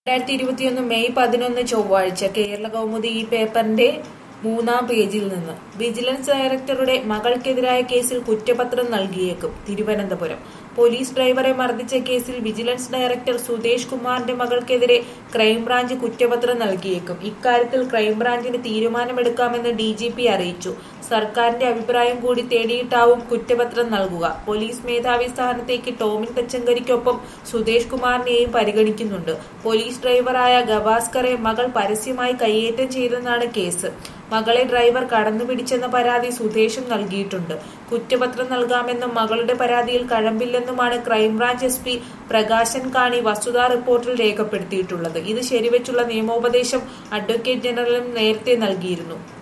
രണ്ടായിരത്തി ഇരുപത്തിയൊന്ന് മെയ് പതിനൊന്ന് ചൊവ്വാഴ്ച കേരള കൗമുദി ഈ പേപ്പറിന്റെ മൂന്നാം പേജിൽ നിന്ന് വിജിലൻസ് ഡയറക്ടറുടെ മകൾക്കെതിരായ കേസിൽ കുറ്റപത്രം നൽകിയേക്കും തിരുവനന്തപുരം പോലീസ് ഡ്രൈവറെ മർദ്ദിച്ച കേസിൽ വിജിലൻസ് ഡയറക്ടർ സുദേശ് കുമാറിന്റെ മകൾക്കെതിരെ ക്രൈംബ്രാഞ്ച് കുറ്റപത്രം നൽകിയേക്കും ഇക്കാര്യത്തിൽ ക്രൈംബ്രാഞ്ചിന് തീരുമാനമെടുക്കാമെന്ന് ഡി ജി പി അറിയിച്ചു സർക്കാരിന്റെ അഭിപ്രായം കൂടി തേടിയിട്ടാവും കുറ്റപത്രം നൽകുക പോലീസ് മേധാവി സ്ഥാനത്തേക്ക് ടോമിൻ തച്ചങ്കരിക്കൊപ്പം സുദേശ് കുമാറിനെയും പരിഗണിക്കുന്നുണ്ട് പോലീസ് ഡ്രൈവറായ ഗവാസ്കറെ മകൾ പരസ്യമായി കയ്യേറ്റം ചെയ്തെന്നാണ് കേസ് മകളെ ഡ്രൈവർ കടന്നുപിടിച്ചെന്ന പരാതി സുധേഷും നൽകിയിട്ടുണ്ട് കുറ്റപത്രം നൽകാമെന്നും മകളുടെ പരാതിയിൽ കഴമ്പില്ലെന്നുമാണ് ക്രൈംബ്രാഞ്ച് എസ് പി പ്രകാശൻ കാണി വസ്തുതാ റിപ്പോർട്ടിൽ രേഖപ്പെടുത്തിയിട്ടുള്ളത് ഇത് ശരിവെച്ചുള്ള നിയമോപദേശം അഡ്വക്കേറ്റ് ജനറലും നേരത്തെ നൽകിയിരുന്നു